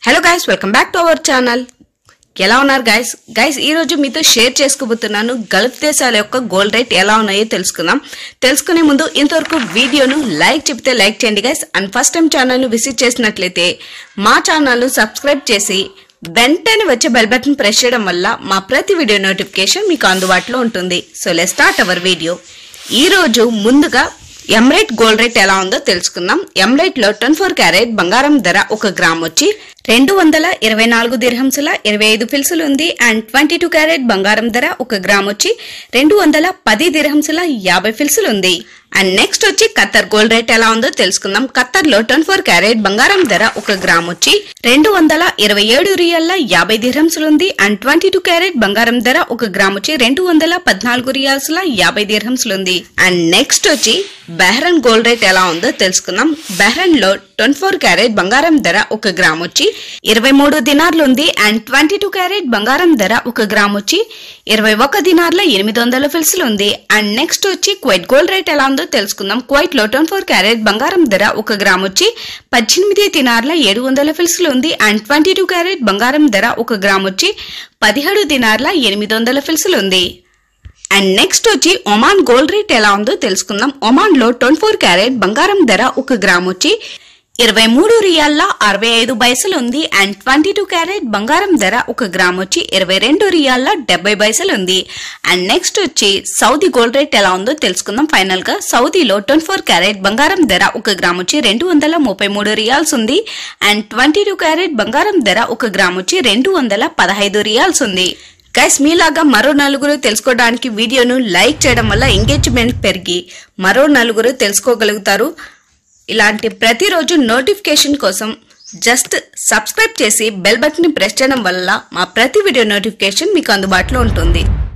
hello guys welcome back to our channel ఎలా ఉన్నారు guys guys ఈ రోజు మీతో షేర్ చేసుకోబోతున్నాను గల్ఫ్ దేశాల యొక్క గోల్డ్ రేట్ ఎలా ఉన్నాయో తెలుసుకుందాం తెలుసుకునే ముందు ఇంతవరకు వీడియోను లైక్ చెప్తే లైక్ చేయండి గైస్ అండ్ ఫస్ట్ టైం ఛానల్ను విజిట్ చేసినట్లయితే మా ఛానల్ను సబ్స్క్రైబ్ చేసి వెంటనే వచ్చే బెల్ బటన్ ప్రెస్ చేయడం వల్ల మా ప్రతి వీడియో నోటిఫికేషన్ మీకు అందుబాటులో ఉంటుంది so let start our video ఈ రోజు ముందుగా ఎమ్రైట్ గోల్డ్ రేట్ ఎలా ఉందో తెలుసుకుందాం ఎమ్రైట్ లో ట్వంటీ ఫోర్ క్యారెట్ బంగారం ధర ఒక గ్రామ్ వచ్చి రెండు వందల ఇరవై నాలుగు దిర్హంసుల ఇరవై ఐదు ఫిల్సులు ఉంది అండ్ ట్వంటీ టూ క్యారెట్ బంగారం ధర ఒక గ్రామ్ వచ్చి రెండు వందల పది దిర్హంసుల యాభై ఫిల్సులు ఉంది అండ్ నెక్స్ట్ వచ్చి ఖత్తర్ గోల్డ్ రేట్ ఎలా ఉందో తెలుసుకుందాం ఖత్తర్ లో ట్వంటీ ఫోర్ క్యారెట్ బంగారం ధర ఒక గ్రామ్ వచ్చి రెండు వందల ఇరవై ఏడు రియల్ల యాభై దిర్హంసులు ఉంది అండ్ ట్వంటీ టూ క్యారెట్ బంగారం ధర ఒక గ్రామ్ వచ్చి రెండు వందల పద్నాలుగు రియాల్స్ల యాభై దిర్హంసులు ఉంది అండ్ నెక్స్ట్ వచ్చి బెహ్రన్ గోల్డ్ రేట్ ఎలా ఉందో తెలుసుకుందాం బెహ్రన్ లో ట్వంటీ ఫోర్ క్యారెట్ బంగారం ధర ఒక గ్రామ్ వచ్చి ఇరవై మూడు దినార్లు ఉంది అండ్ ట్వంటీ టూ క్యారెట్ బంగారం ధర ఒక గ్రామ్ వచ్చి ఇరవై ఒక దినార్ల ఎనిమిది వందల ఫిల్స్లు ఉంది అండ్ నెక్స్ట్ వచ్చి క్వైట్ గోల్డ్ రేట్ ఎలా ఉందో తెలుసుకుందాం క్వైట్ లో ట్వంటీ ఫోర్ క్యారెట్ బంగారం ధర ఒక గ్రామ్ వచ్చి పద్దెనిమిది దినార్ల ఏడు వందల ఫిల్స్లు ఉంది అండ్ ట్వంటీ టూ క్యారెట్ బంగారం ధర ఒక గ్రామ్ వచ్చి పదిహేడు దినార్ల ఎనిమిది వందల ఫిల్స్లు ఉంది అండ్ నెక్స్ట్ వచ్చి ఒమాన్ గోల్డ్ రేట్ ఎలా ఉందో తెలుసుకుందాం ఒమాన్ లో ట్వంటీ ఫోర్ క్యారెట్ బంగారం ధర ఒక గ్రామ్ వచ్చి ఇరవై మూడు రియాల్ల అరవై ఐదు పైసలు ఉంది అండ్ ట్వంటీ టూ క్యారెట్ బంగారం ధర ఒక గ్రామ్ వచ్చి ఇరవై రెండు రియాల్ల డెబ్బై పైసలు ఉంది అండ్ నెక్స్ట్ వచ్చి సౌదీ గోల్డ్ రేట్ ఎలా ఉందో తెలుసుకుందాం ఫైనల్ గా సౌదీలో ట్వంటీ ఫోర్ క్యారెట్ బంగారం ధర ఒక గ్రామ్ వచ్చి రెండు వందల ముప్పై మూడు రియాల్స్ ఉంది అండ్ ట్వంటీ టూ క్యారెట్ బంగారం ధర ఒక గ్రామ్ వచ్చి రెండు వందల పదహైదు రియాల్స్ ఉంది గైస్ మీలాగా మరో నలుగురు తెలుసుకోవడానికి వీడియోను లైక్ చేయడం వల్ల ఎంగేజ్మెంట్ పెరిగి మరో నలుగురు తెలుసుకోగలుగుతారు ఇలాంటి ప్రతిరోజు నోటిఫికేషన్ కోసం జస్ట్ సబ్స్క్రైబ్ చేసి బెల్ బటన్ని ప్రెస్ చేయడం వల్ల మా ప్రతి వీడియో నోటిఫికేషన్ మీకు అందుబాటులో ఉంటుంది